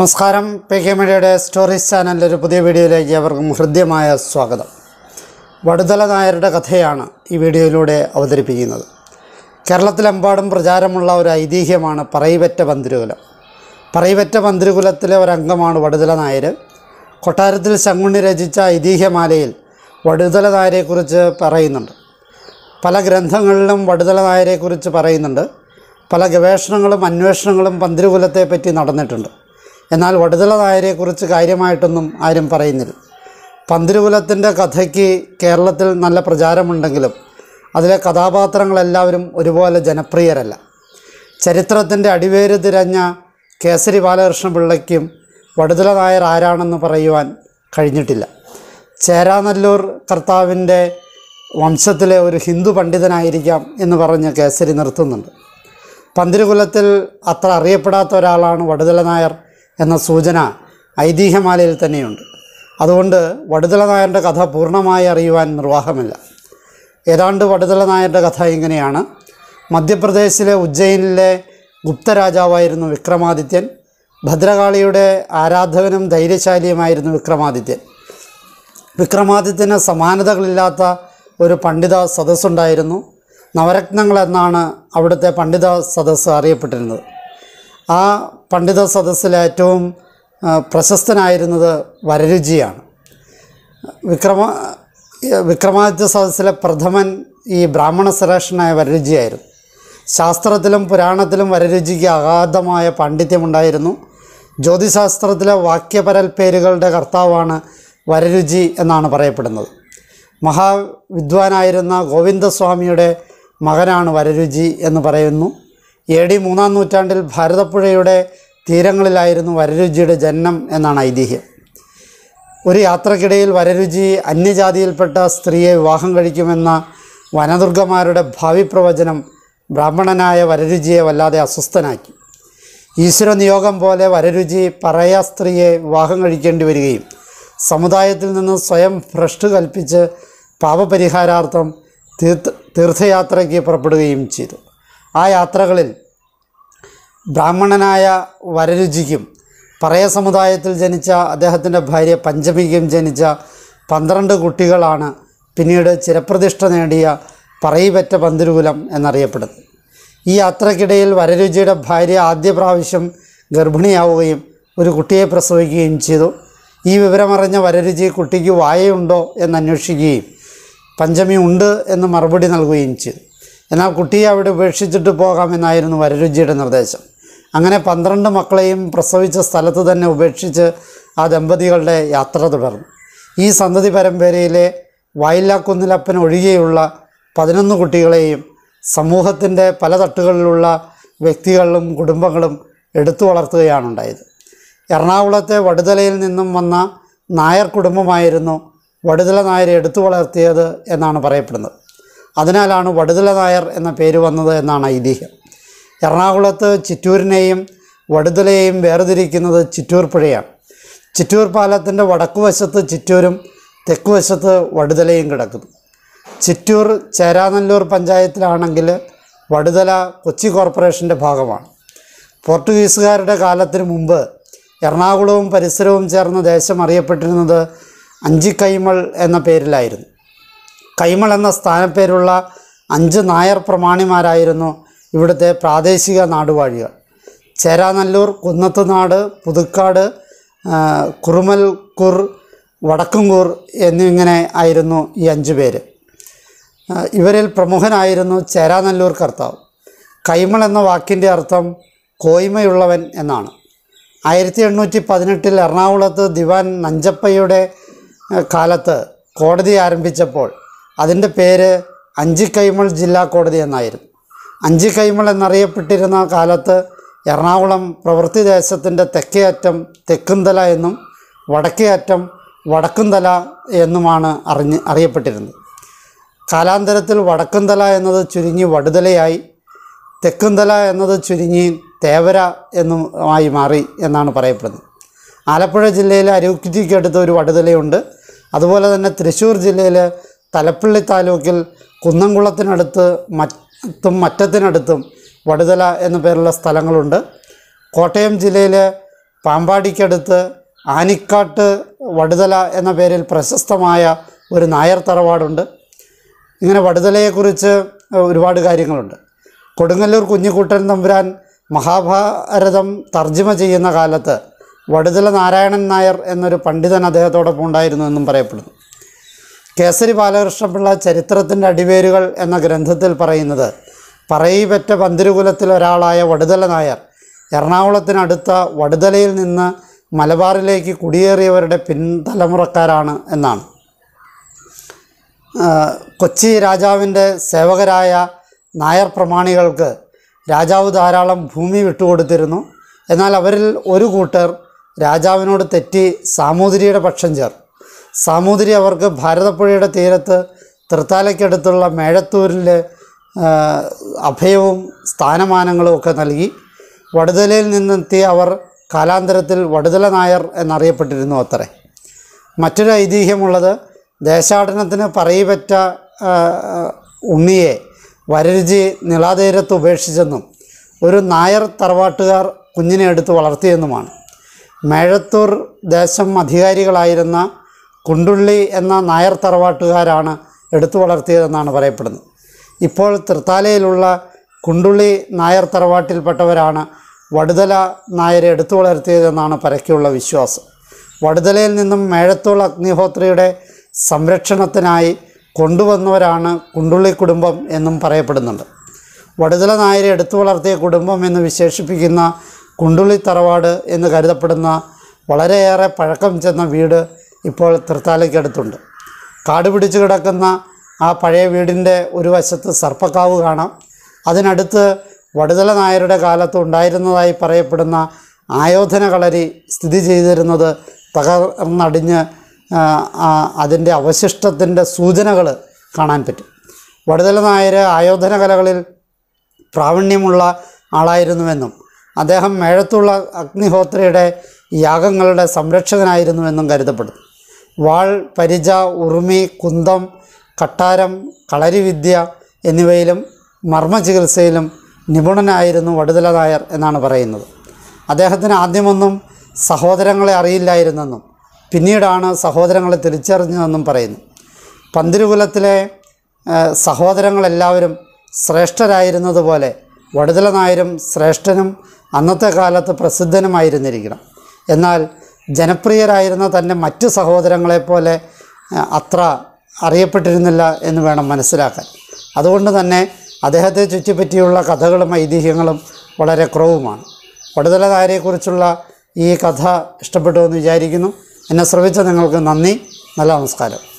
നമസ്കാരം P K മീഡിയയുടെ stories ചാനലിൻ്റെ ഒരു പുതിയ വീഡിയോയിലേക്ക് അവർക്കും ഹൃദ്യമായ സ്വാഗതം വടുതല നായരുടെ കഥയാണ് ഈ വീഡിയോയിലൂടെ അവതരിപ്പിക്കുന്നത് കേരളത്തിലെമ്പാടും പ്രചാരമുള്ള ഒരു ഐതിഹ്യമാണ് പറയിവറ്റ പന്തിരുകുലം പറയിവറ്റ പന്തിരുകുലത്തിലെ ഒരംഗമാണ് വടുതല നായർ കൊട്ടാരത്തിൽ ശങ്കുണ്ണി രചിച്ച ഐതിഹ്യമാലയിൽ വടുതല നായരെക്കുറിച്ച് പറയുന്നുണ്ട് പല ഗ്രന്ഥങ്ങളിലും വടുതല നായരെക്കുറിച്ച് പറയുന്നുണ്ട് പല ഗവേഷണങ്ങളും അന്വേഷണങ്ങളും പന്തിരുകുലത്തെ പറ്റി നടന്നിട്ടുണ്ട് എന്നാൽ വടുതല നായരെക്കുറിച്ച് കാര്യമായിട്ടൊന്നും ആരും പറയുന്നില്ല പന്തിരുകുലത്തിൻ്റെ കഥയ്ക്ക് കേരളത്തിൽ നല്ല പ്രചാരമുണ്ടെങ്കിലും അതിലെ കഥാപാത്രങ്ങളെല്ലാവരും ഒരുപോലെ ജനപ്രിയരല്ല ചരിത്രത്തിൻ്റെ അടിവേര് തിരഞ്ഞ കേസരി ബാലകൃഷ്ണ പിള്ളയ്ക്കും വടുതല നായർ ആരാണെന്ന് പറയുവാൻ കഴിഞ്ഞിട്ടില്ല ചേരാനല്ലൂർ കർത്താവിൻ്റെ വംശത്തിലെ ഒരു ഹിന്ദു പണ്ഡിതനായിരിക്കാം എന്ന് പറഞ്ഞ് കേസരി നിർത്തുന്നുണ്ട് പന്തിരുകുലത്തിൽ അത്ര അറിയപ്പെടാത്ത ഒരാളാണ് വടുതല നായർ എന്ന സൂചന ഐതിഹ്യമാലയിൽ തന്നെയുണ്ട് അതുകൊണ്ട് വടുതല നായരുടെ കഥ പൂർണ്ണമായി അറിയുവാൻ നിർവാഹമില്ല ഏതാണ്ട് വടുതല നായരുടെ കഥ ഇങ്ങനെയാണ് മധ്യപ്രദേശിലെ ഉജ്ജയിനിലെ ഗുപ്തരാജാവായിരുന്നു വിക്രമാദിത്യൻ ഭദ്രകാളിയുടെ ആരാധകനും ധൈര്യശാലിയുമായിരുന്നു വിക്രമാദിത്യൻ വിക്രമാദിത്യന് സമാനതകളില്ലാത്ത ഒരു പണ്ഡിത സദസ്സുണ്ടായിരുന്നു നവരത്നങ്ങൾ എന്നാണ് അവിടുത്തെ പണ്ഡിത സദസ്സ് അറിയപ്പെട്ടിരുന്നത് ആ പണ്ഡിത സദസ്സിലെ ഏറ്റവും ആ, പ്രശസ്തനായിരുന്നത് വരരുചിയാണ് വിക്രമ വിക്രമാദിത്യ സദസ്സിലെ പ്രഥമൻ ഈ ബ്രാഹ്മണ ശ്രേഷ്ഠനായ വരരുചിയായിരുന്നു ശാസ്ത്രത്തിലും പുരാണത്തിലും വരരുചിക്ക് അഗാധമായ പാണ്ഡിത്യമുണ്ടായിരുന്നു ജ്യോതിശാസ്ത്രത്തിലെ വാക്യപരൽപ്പേരുകളുടെ കർത്താവാണ് വരരുചി എന്നാണ് പറയപ്പെടുന്നത് മഹാവിദ്വാനായിരുന്ന ഗോവിന്ദസ്വാമിയുടെ മകനാണ് വരരുചി എന്ന് പറയുന്നു എ ഡി മൂന്നാം നൂറ്റാണ്ടിൽ ഭാരതപ്പുഴയുടെ തീരങ്ങളിലായിരുന്നു വരരുചിയുടെ ജനനം എന്നാണ് ഐതിഹ്യം ഒരു യാത്രക്കിടയിൽ വരരുചി അന്യജാതിയിൽപ്പെട്ട സ്ത്രീയെ വിവാഹം കഴിക്കുമെന്ന വനദുർഗമാരുടെ ഭാവി പ്രവചനം ബ്രാഹ്മണനായ വരരുചിയെ വല്ലാതെ അസ്വസ്ഥനാക്കി ഈശ്വര നിയോഗം പോലെ വരരുചി പറയ സ്ത്രീയെ വിവാഹം കഴിക്കേണ്ടി വരികയും സമുദായത്തിൽ നിന്ന് സ്വയം ഭ്രഷ്ട് കൽപ്പിച്ച് പാപപരിഹാരാർത്ഥം തീർത്ഥ തീർത്ഥയാത്രയ്ക്ക് പുറപ്പെടുകയും ചെയ്തു ആ യാത്രകളിൽ ബ്രാഹ്മണനായ വരരുചിക്കും പറയ സമുദായത്തിൽ ജനിച്ച അദ്ദേഹത്തിൻ്റെ ഭാര്യ പഞ്ചമിക്കും ജനിച്ച പന്ത്രണ്ട് കുട്ടികളാണ് പിന്നീട് ചിരപ്രതിഷ്ഠ നേടിയ പറയിപെറ്റ പന്തിരുകുലം എന്നറിയപ്പെടുന്നത് ഈ യാത്രക്കിടയിൽ വരരുചിയുടെ ഭാര്യ ആദ്യ പ്രാവശ്യം ഗർഭിണിയാവുകയും ഒരു കുട്ടിയെ പ്രസവിക്കുകയും ചെയ്തു ഈ വിവരമറിഞ്ഞ വരരുചി കുട്ടിക്ക് വായയുണ്ടോ എന്ന് അന്വേഷിക്കുകയും പഞ്ചമി ഉണ്ട് എന്ന് മറുപടി നൽകുകയും ചെയ്തു എന്നാൽ കുട്ടിയെ അവിടെ ഉപേക്ഷിച്ചിട്ട് പോകാമെന്നായിരുന്നു വരരുചിയുടെ നിർദ്ദേശം അങ്ങനെ പന്ത്രണ്ട് മക്കളെയും പ്രസവിച്ച സ്ഥലത്ത് തന്നെ ഉപേക്ഷിച്ച് ആ ദമ്പതികളുടെ യാത്ര തുടർന്നു ഈ സന്തതി പരമ്പരയിലെ വായില്ലാക്കുന്നിലപ്പൻ ഒഴികെയുള്ള പതിനൊന്ന് കുട്ടികളെയും സമൂഹത്തിൻ്റെ പല തട്ടുകളിലുള്ള വ്യക്തികളും കുടുംബങ്ങളും എടുത്തു വളർത്തുകയാണ് ഉണ്ടായത് എറണാകുളത്തെ വടുതലയിൽ നിന്നും വന്ന നായർ കുടുംബമായിരുന്നു വടുതല നായരെ എടുത്തു വളർത്തിയത് എന്നാണ് പറയപ്പെടുന്നത് അതിനാലാണ് വടുതല നായർ എന്ന പേര് വന്നത് എന്നാണ് ഐതിഹ്യം എറണാകുളത്ത് ചിറ്റൂരിനെയും വടുതലയെയും വേർതിരിക്കുന്നത് ചിറ്റൂർ പുഴയാണ് ചിറ്റൂർ പാലത്തിൻ്റെ വടക്കുവശത്ത് ചിറ്റൂരും തെക്കുവശത്ത് വടുതലയും കിടക്കുന്നു ചിറ്റൂർ ചേരാനല്ലൂർ പഞ്ചായത്തിലാണെങ്കിൽ വടുതല കൊച്ചി കോർപ്പറേഷൻ്റെ ഭാഗമാണ് പോർട്ടുഗീസുകാരുടെ കാലത്തിന് മുമ്പ് എറണാകുളവും പരിസരവും ചേർന്ന ദേശം അറിയപ്പെട്ടിരുന്നത് അഞ്ചിക്കൈമൾ എന്ന പേരിലായിരുന്നു കൈമൾ എന്ന സ്ഥാനപ്പേരുള്ള അഞ്ച് നായർ പ്രമാണിമാരായിരുന്നു ഇവിടുത്തെ പ്രാദേശിക നാടുവാഴികൾ ചേരാനല്ലൂർ കുന്നത്തുനാട് പുതുക്കാട് ആ, കുറുമൽക്കൂർ വടക്കുംകൂർ എന്നിങ്ങനെ ആയിരുന്നു ഈ അഞ്ചു പേര് ആ, ഇവരിൽ പ്രമുഖനായിരുന്നു ചേരാനല്ലൂർ കർത്താവ് കൈമൾ എന്ന വാക്കിൻ്റെ അർത്ഥം കോയ്മയുള്ളവൻ എന്നാണ് ആയിരത്തി എണ്ണൂറ്റി പതിനെട്ടിൽ എറണാകുളത്ത് ദിവാൻ നഞ്ചപ്പയുടെ ആ, കാലത്ത് കോടതി ആരംഭിച്ചപ്പോൾ അതിൻ്റെ പേര് അഞ്ചിക്കൈമൾ ജില്ലാ കോടതി എന്നായിരുന്നു അഞ്ചിക്കൈമൾ എന്നറിയപ്പെട്ടിരുന്ന കാലത്ത് എറണാകുളം പ്രവൃത്തി ദേശത്തിൻ്റെ തെക്കേ അറ്റം തെക്കുംതല എന്നും വടക്കേ അറ്റം വടക്കുംതല എന്നുമാണ് അറിഞ്ഞ് അറിയപ്പെട്ടിരുന്നത് കാലാന്തരത്തിൽ വടക്കുംതല എന്നത് ചുരുങ്ങി വടുതലയായി തെക്കുംതല എന്നത് ചുരുങ്ങി തേവര എന്നുമായി മാറി എന്നാണ് പറയപ്പെടുന്നത് ആലപ്പുഴ ജില്ലയിലെ അരൂക്കുറ്റിക്കടുത്ത് ഒരു വടുതലയുണ്ട് അതുപോലെ തന്നെ തൃശ്ശൂർ ജില്ലയിൽ തലപ്പള്ളി താലൂക്കിൽ കുന്നംകുളത്തിനടുത്ത് മറ്റും മറ്റത്തിനടുത്തും വടുതല എന്നു പേരുള്ള സ്ഥലങ്ങളുണ്ട് കോട്ടയം ജില്ലയിലെ പാമ്പാടിക്കടുത്ത് ആനിക്കാട്ട് വടുതല എന്ന പേരിൽ പ്രശസ്തമായ ഒരു നായർ തറവാടുണ്ട് ഇങ്ങനെ വടുതലയെക്കുറിച്ച് ഒരുപാട് കാര്യങ്ങളുണ്ട് കൊടുങ്ങല്ലൂർ കുഞ്ഞിക്കുട്ടൻ തമ്പുരാൻ മഹാഭാരതം തർജ്ജിമ ചെയ്യുന്ന കാലത്ത് വടുതല നാരായണൻ നായർ എന്നൊരു പണ്ഡിതൻ അദ്ദേഹത്തോടൊപ്പം ഉണ്ടായിരുന്നു എന്നും പറയപ്പെടുന്നു കേസരി ബാലകൃഷ്ണപിള്ള ചരിത്രത്തിൻ്റെ അടിവേരുകൾ എന്ന ഗ്രന്ഥത്തിൽ പറയുന്നത് പറയിപെറ്റ പന്തിരുകുലത്തിൽ ഒരാളായ വടുതല നായർ എറണാകുളത്തിനടുത്ത വടുതലയിൽ നിന്ന് മലബാറിലേക്ക് കുടിയേറിയവരുടെ പിൻതലമുറക്കാരാണ് എന്നാണ് ആ, കൊച്ചി രാജാവിൻ്റെ സേവകരായ നായർ പ്രമാണികൾക്ക് രാജാവ് ധാരാളം ഭൂമി വിട്ടുകൊടുത്തിരുന്നു എന്നാൽ അവരിൽ ഒരു കൂട്ടർ രാജാവിനോട് തെറ്റി സാമൂതിരിയുടെ പക്ഷം ചേർന്നു സാമൂതിരി അവർക്ക് ഭാരതപ്പുഴയുടെ തീരത്ത് തൃത്താലയ്ക്കടുത്തുള്ള മേഴത്തൂരിൽ ആ, അഭയവും സ്ഥാനമാനങ്ങളും ഒക്കെ നൽകി വടുതലയിൽ നിന്നെത്തിയ അവർ കാലാന്തരത്തിൽ വടുതല നായർ എന്നറിയപ്പെട്ടിരുന്നു അത്രേ മറ്റൊരു ഐതിഹ്യമുള്ളത് ദേശാടനത്തിന് പറയിപെറ്റ ആ, ഉണ്ണിയെ വരരുചി നിളാതീരത്ത് ഉപേക്ഷിച്ചെന്നും ഒരു നായർ തറവാട്ടുകാർ കുഞ്ഞിനെ എടുത്ത് വളർത്തിയെന്നുമാണ് മേഴത്തൂർ ദേശം അധികാരികളായിരുന്ന കുണ്ടുള്ളി എന്ന നായർ തറവാട്ടുകാരാണ് എടുത്തു വളർത്തിയതെന്നാണ് പറയപ്പെടുന്നത് ഇപ്പോൾ തൃത്താലയിലുള്ള കുണ്ടുള്ളി നായർ തറവാട്ടിൽപ്പെട്ടവരാണ് വടുതല നായരെ എടുത്തു വളർത്തിയതെന്നാണ് പരക്കെയുള്ള വിശ്വാസം വടുതലയിൽ നിന്നും മേഴത്തോൾ അഗ്നിഹോത്രിയുടെ സംരക്ഷണത്തിനായി കൊണ്ടുവന്നവരാണ് കുണ്ടുള്ളി കുടുംബം എന്നും പറയപ്പെടുന്നുണ്ട് വടുതല നായരെ എടുത്തു വളർത്തിയ കുടുംബം എന്ന് വിശേഷിപ്പിക്കുന്ന കുണ്ടുള്ളി തറവാട് എന്ന് കരുതപ്പെടുന്ന വളരെയേറെ പഴക്കം ചെന്ന വീട് ഇപ്പോൾ തൃത്താലയ്ക്കടുത്തുണ്ട് കാട് പിടിച്ചു കിടക്കുന്ന ആ പഴയ വീടിൻ്റെ ഒരു വശത്ത് സർപ്പക്കാവ് കാണാം അതിനടുത്ത് വടുതല നായരുടെ കാലത്ത് ഉണ്ടായിരുന്നതായി പറയപ്പെടുന്ന ആയോധന കളരി സ്ഥിതി ചെയ്തിരുന്നത് തകർന്നടിഞ്ഞ് ആ, ആ, അതിൻ്റെ അവശിഷ്ടത്തിൻ്റെ സൂചനകൾ കാണാൻ പറ്റും വടുതല നായർ ആയോധന കലകളിൽ പ്രാവീണ്യമുള്ള ആളായിരുന്നുവെന്നും അദ്ദേഹം മേഴത്തുള്ള അഗ്നിഹോത്രയുടെ യാഗങ്ങളുടെ സംരക്ഷകനായിരുന്നുവെന്നും കരുതപ്പെടുന്നു വാൾ പരിച ഉറുമി കുന്തം കട്ടാരം കളരിവിദ്യ എന്നിവയിലും മർമ്മ ചികിത്സയിലും നിപുണനായിരുന്നു വടുതല നായർ എന്നാണ് പറയുന്നത് അദ്ദേഹത്തിന് ആദ്യമൊന്നും സഹോദരങ്ങളെ അറിയില്ലായിരുന്നെന്നും പിന്നീടാണ് സഹോദരങ്ങളെ തിരിച്ചറിഞ്ഞതെന്നും പറയുന്നു പന്തിരുകുലത്തിലെ ഏഹ്, സഹോദരങ്ങളെല്ലാവരും ശ്രേഷ്ഠരായിരുന്നതുപോലെ വടുതല നായരും ശ്രേഷ്ഠനും അന്നത്തെ കാലത്ത് പ്രസിദ്ധനുമായിരുന്നിരിക്കണം എന്നാൽ ജനപ്രിയരായിരുന്ന തൻ്റെ മറ്റു സഹോദരങ്ങളെപ്പോലെ ഏഹ്, അത്ര അറിയപ്പെട്ടിരുന്നില്ല എന്ന് വേണം മനസ്സിലാക്കാൻ അതുകൊണ്ട് തന്നെ അദ്ദേഹത്തെ ചുറ്റിപ്പറ്റിയുള്ള കഥകളും ഐതിഹ്യങ്ങളും വളരെ കുറവുമാണ് വടുതല നായരെക്കുറിച്ചുള്ള ഈ കഥ ഇഷ്ടപ്പെട്ടു എന്ന് വിചാരിക്കുന്നു എന്നെ ശ്രമിച്ച നിങ്ങൾക്ക് നന്ദി നല്ല നമസ്കാരം